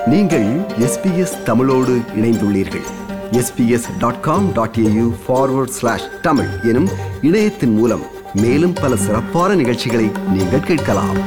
நீங்கள் எஸ்பிஎஸ் தமிழோடு இணைந்துள்ளீர்கள் SBS dot com dot AU forward slash Tamil எனும் இணையத்தின் மூலம் மேலும் பல சிறப்பான நிகழ்ச்சிகளை நீங்கள் கேட்கலாம்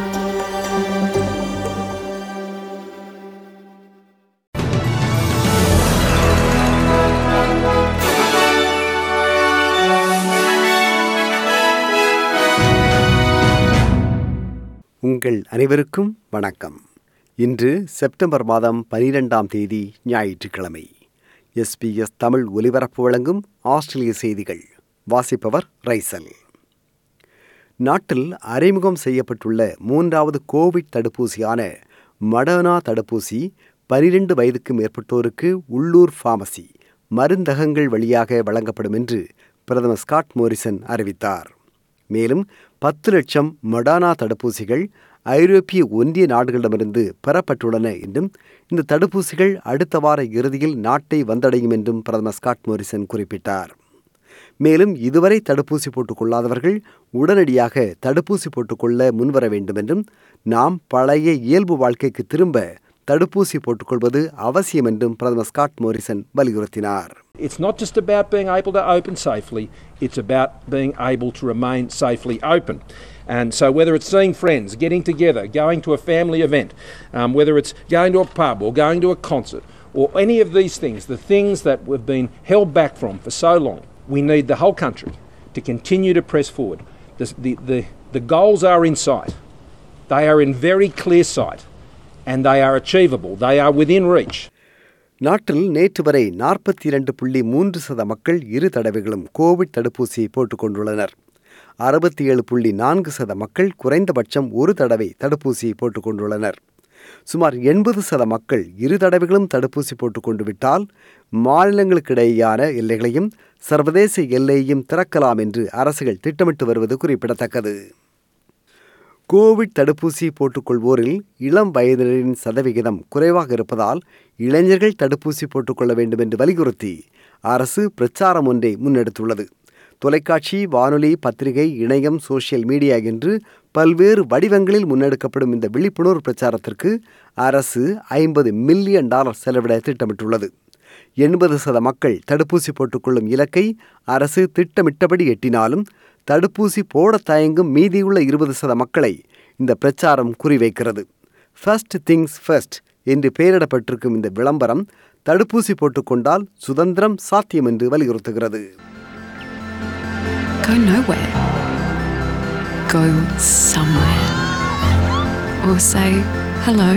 உங்கள் அனைவருக்கும் வணக்கம் இன்று செப்டம்பர் மாதம் பனிரெண்டாம் தேதி ஞாயிற்றுக்கிழமை எஸ்பிஎஸ் தமிழ் ஒலிபரப்பு வழங்கும் ஆஸ்திரேலிய செய்திகள் வாசிப்பவர் ரைசல் நாட்டில் அறிமுகம் செய்யப்பட்டுள்ள மூன்றாவது கோவிட் தடுப்பூசியான மடர்னா தடுப்பூசி பனிரெண்டு வயதுக்கு மேற்பட்டோருக்கு உள்ளூர் ஃபார்மசி மருந்தகங்கள் வழியாக வழங்கப்படும் என்று பிரதமர் ஸ்காட் மோரிசன் அறிவித்தார் மேலும் பத்து லட்சம் மொடானா தடுப்பூசிகள் ஐரோப்பிய ஒன்றிய நாடுகளிடமிருந்து பெறப்பட்டுள்ளன என்றும் இந்த தடுப்பூசிகள் அடுத்த வார இறுதியில் நாட்டை வந்தடையும் என்றும் பிரதமர் ஸ்காட் மோரிசன் குறிப்பிட்டார் மேலும் இதுவரை தடுப்பூசி போட்டுக் கொள்ளாதவர்கள் உடனடியாக தடுப்பூசி போட்டுக்கொள்ள முன்வர வேண்டும் என்றும் நாம் பழைய இயல்பு வாழ்க்கைக்கு திரும்ப தடுப்பூசி போட்டுக்கொள்வது அவசியம் என்றும் பிரதமர் ஸ்காட் மோரிசன் வலியுறுத்தினார் It's not just about being able to open safely, it's about being able to remain safely open. And so, whether it's seeing friends, getting together, going to a family event, um, whether it's going to a pub or going to a concert, or any of these things, the things that we've been held back from for so long, we need the whole country to continue to press forward. The, the, the, the goals are in sight, they are in very clear sight, and they are achievable, they are within reach. நாட்டில் நேற்று வரை நாற்பத்தி இரண்டு புள்ளி மூன்று சத மக்கள் இரு தடவைகளும் கோவிட் தடுப்பூசி போட்டுக் கொண்டுள்ளனர் அறுபத்தி ஏழு புள்ளி நான்கு சத மக்கள் குறைந்தபட்சம் ஒரு தடவை தடுப்பூசி போட்டுக் கொண்டுள்ளனர் சுமார் எண்பது சத மக்கள் இரு தடவைகளும் தடுப்பூசி போட்டுக் கொண்டு விட்டால் மாநிலங்களுக்கிடையேயான எல்லைகளையும் சர்வதேச எல்லையையும் திறக்கலாம் என்று அரசுகள் திட்டமிட்டு வருவது குறிப்பிடத்தக்கது கோவிட் தடுப்பூசி போட்டுக்கொள்வோரில் இளம் வயதினரின் சதவிகிதம் குறைவாக இருப்பதால் இளைஞர்கள் தடுப்பூசி போட்டுக்கொள்ள வேண்டும் என்று வலியுறுத்தி அரசு பிரச்சாரம் ஒன்றை முன்னெடுத்துள்ளது தொலைக்காட்சி வானொலி பத்திரிகை இணையம் சோசியல் மீடியா என்று பல்வேறு வடிவங்களில் முன்னெடுக்கப்படும் இந்த விழிப்புணர்வு பிரச்சாரத்திற்கு அரசு ஐம்பது மில்லியன் டாலர் செலவிட திட்டமிட்டுள்ளது எண்பது சத மக்கள் தடுப்பூசி போட்டுக்கொள்ளும் இலக்கை அரசு திட்டமிட்டபடி எட்டினாலும் தடுப்பூசி போட தயங்கும் மீதியுள்ள இருபது சத மக்களை இந்த பிரச்சாரம் குறிவைக்கிறது ஃபர்ஸ்ட் திங்ஸ் ஃபர்ஸ்ட் என்று பெயரிடப்பட்டிருக்கும் இந்த விளம்பரம் தடுப்பூசி போட்டுக்கொண்டால் சுதந்திரம் சாத்தியம் என்று வலியுறுத்துகிறது Go nowhere. Go somewhere. Or say hello.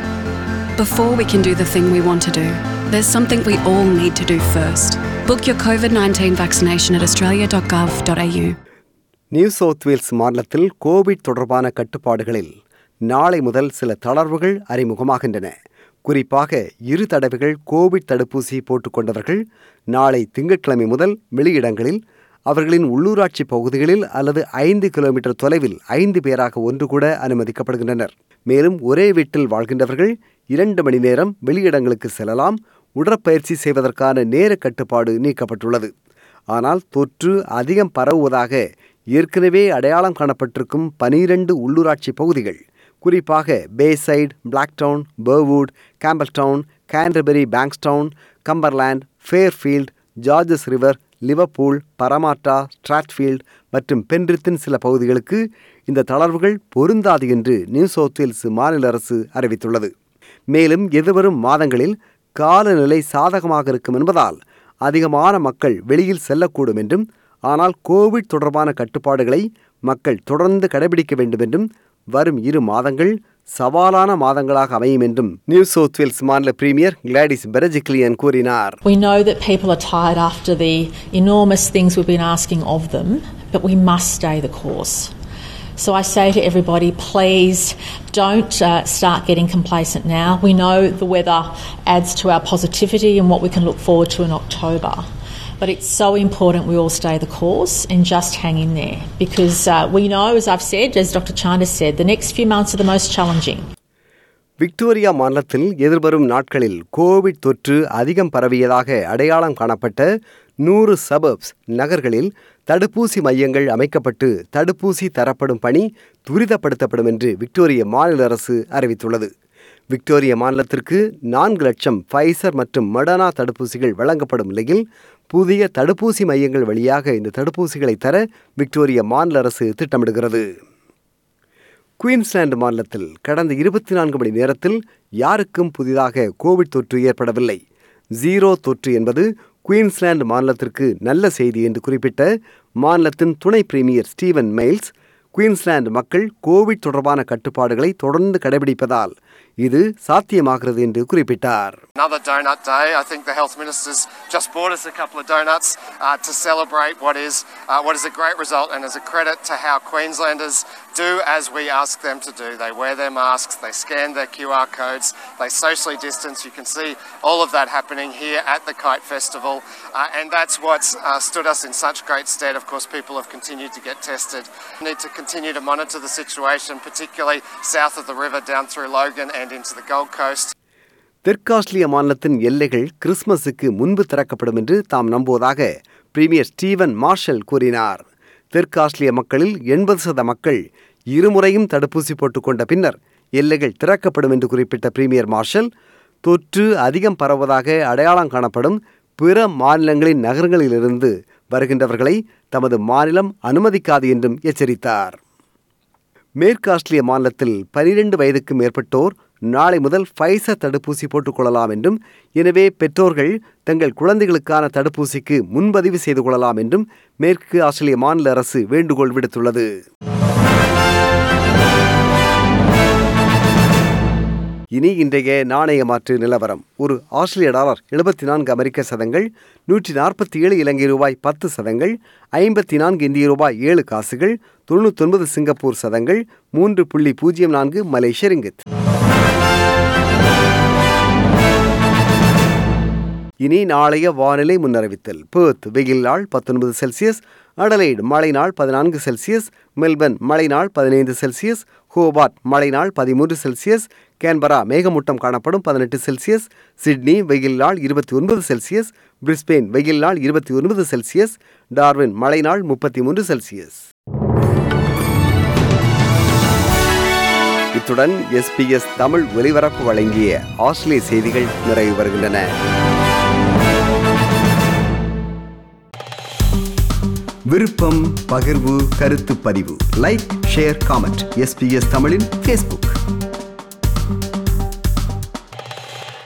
Before we can do the thing we want to do, there's something we all need to do first. Book your COVID 19 vaccination at australia.gov.au. New South Wales மாநிலத்தில் covid தொடர்பான கட்டுப்பாடுகளில் நாளை முதல் சில தளர்வுகள் அறிமுகமாகின்றன குறிப்பாக இரு தடவைகள் கோவிட் தடுப்பூசி போட்டுக்கொண்டவர்கள் நாளை திங்கட்கிழமை முதல் வெளியிடங்களில் அவர்களின் உள்ளூராட்சி பகுதிகளில் அல்லது ஐந்து கிலோமீட்டர் தொலைவில் ஐந்து பேராக ஒன்று கூட அனுமதிக்கப்படுகின்றனர் மேலும் ஒரே வீட்டில் வாழ்கின்றவர்கள் இரண்டு மணி நேரம் வெளியிடங்களுக்கு செல்லலாம் உடற்பயிற்சி செய்வதற்கான நேர கட்டுப்பாடு நீக்கப்பட்டுள்ளது ஆனால் தொற்று அதிகம் பரவுவதாக ஏற்கனவே அடையாளம் காணப்பட்டிருக்கும் பனிரெண்டு உள்ளூராட்சி பகுதிகள் குறிப்பாக Bayside Blacktown Burwood Campbelltown Canterbury Bankstown Cumberland Fairfield Georges River Liverpool Parramatta Strathfield மற்றும் பென்ரித்தின் சில பகுதிகளுக்கு இந்த தளர்வுகள் பொருந்தாது என்று நியூ சவுத் வேல்ஸ் மாநில அரசு அறிவித்துள்ளது மேலும் எதிர்வரும் மாதங்களில் காலநிலை சாதகமாக இருக்கும் என்பதால் அதிகமான மக்கள் வெளியில் செல்லக்கூடும் என்றும் ஆனால் கோவிட் தொடர்பான கட்டுப்பாடுகளை மக்கள் தொடர்ந்து கடைபிடிக்க வேண்டும் என்றும் வரும் இரு மாதங்கள் சவாலான மாதங்களாக அமையும் என்றும் நியூ சவுத் வேல்ஸ் மாநில பிரீமியர் கிளாடிஸ் பெரஜிக்லியன் கூறினார் We know that people are tired after the enormous things we've been asking of them, but we must stay the course. So I say to everybody, please don't uh, start getting complacent now. We know the weather adds to our positivity and what we can look forward to in October. But it's so important we all stay the course and just hang in there because uh, we know, as I've said, as Dr. Chanda said, the next few months are the most challenging. Victoria மாநிலத்தில் எதிர்வரும் நாட்களில் Covid தொற்று அதிகம் பரவியதாக அடையாளம் காணப்பட்ட நூறு suburbs நகர்களில் தடுப்பூசி மையங்கள் அமைக்கப்பட்டு தடுப்பூசி தரப்படும் பணி துரிதப்படுத்தப்படும் என்று விக்டோரிய மாநில அரசு அறிவித்துள்ளது விக்டோரியா மாநிலத்திற்கு நான்கு லட்சம் ஃபைசர் மற்றும் மடனா தடுப்பூசிகள் வழங்கப்படும் நிலையில் புதிய தடுப்பூசி மையங்கள் வழியாக இந்த தடுப்பூசிகளை தர விக்டோரியா மாநில அரசு திட்டமிடுகிறது குயின்ஸ்லாந்து மாநிலத்தில் கடந்த இருபத்தி நான்கு மணி நேரத்தில் யாருக்கும் புதிதாக கோவிட் தொற்று ஏற்படவில்லை ஜீரோ தொற்று என்பது குயின்ஸ்லாந்து மாநிலத்திற்கு நல்ல செய்தி என்று குறிப்பிட்ட மாநிலத்தின் துணை பிரீமியர் ஸ்டீவன் மெயில்ஸ் குயின்ஸ்லாந்து மக்கள் கோவிட் தொடர்பான கட்டுப்பாடுகளை தொடர்ந்து கடைபிடிப்பதால் இது சாத்தியமாகிறது என்று குறிப்பிட்டார் Another donut day. I think the health minister's just bought us a couple of donuts uh, to celebrate what is uh, what is a great result and is a credit to how Queenslanders do as we ask them to do. They wear their masks, they scan their QR codes, they socially distance. You can see all of that happening here at the Kite Festival, uh, and that's what's uh, stood us in such great stead. Of course, people have continued to get tested. We need to continue to monitor the situation, particularly south of the river down through Logan and into the Gold Coast. தெற்காஸ்திரேலிய மாநிலத்தின் எல்லைகள் கிறிஸ்துமஸுக்கு முன்பு திறக்கப்படும் என்று தாம் நம்புவதாக premier Steven marshal கூறினார் தெற்காஸ்திரேலிய மக்களில் எண்பது சத மக்கள் இருமுறையும் தடுப்பூசி போட்டுக்கொண்ட பின்னர் எல்லைகள் திறக்கப்படும் என்று குறிப்பிட்ட பிரீமியர் மார்ஷல் தொற்று அதிகம் பரவுவதாக அடையாளம் காணப்படும் பிற மாநிலங்களின் நகரங்களிலிருந்து வருகின்றவர்களை தமது மாநிலம் அனுமதிக்காது என்றும் எச்சரித்தார் மேற்கு ஆஸ்திரேலிய மாநிலத்தில் பனிரெண்டு வயதுக்கு மேற்பட்டோர் நாளை முதல் ஃபைசர் தடுப்பூசி போட்டுக்கொள்ளலாம் என்றும் எனவே பெற்றோர்கள் தங்கள் குழந்தைகளுக்கான தடுப்பூசிக்கு முன்பதிவு செய்து கொள்ளலாம் என்றும் மேற்கு ஆஸ்திரேலிய மாநில அரசு வேண்டுகோள் விடுத்துள்ளது இனி இன்றைய நாணய மாற்று நிலவரம் ஒரு ஆஸ்திரேலிய டாலர் எழுபத்தி நான்கு அமெரிக்க சதங்கள் நூற்றி நாற்பத்தி ஏழு இலங்கை ரூபாய் பத்து சதங்கள் ஐம்பத்தி நான்கு இந்திய ரூபாய் ஏழு காசுகள் தொண்ணூத்தொன்பது சிங்கப்பூர் சதங்கள் மூன்று புள்ளி பூஜ்ஜியம் நான்கு மலேசிய ரிங்கித் இனி நாளைய வானிலை முன்னறிவித்தல் பேர்த் வெயில் நாள் பத்தொன்பது செல்சியஸ் அடலைடு மழை நாள் பதினான்கு செல்சியஸ் மெல்பர்ன் மழை நாள் பதினைந்து செல்சியஸ் ஹோபார்ட் மழை நாள் பதிமூன்று செல்சியஸ் கேன்பரா மேகமூட்டம் காணப்படும் பதினெட்டு செல்சியஸ் சிட்னி வெயில் நாள் இருபத்தி ஒன்பது செல்சியஸ் பிரிஸ்பெயின் வெயில் நாள் இருபத்தி ஒன்பது செல்சியஸ் டார்வின் மழை நாள் முப்பத்தி மூன்று செல்சியஸ் இத்துடன் எஸ்பிஎஸ் தமிழ் ஒலிபரப்பு வழங்கிய ஆஸ்திரேலிய செய்திகள் நிறைவு வருகின்றன விருப்பம் பகிர்வு கருத்து பதிவு லைக் ஷேர் காமெண்ட் எஸ்பிஎஸ் தமிழின் ஃபேஸ்புக்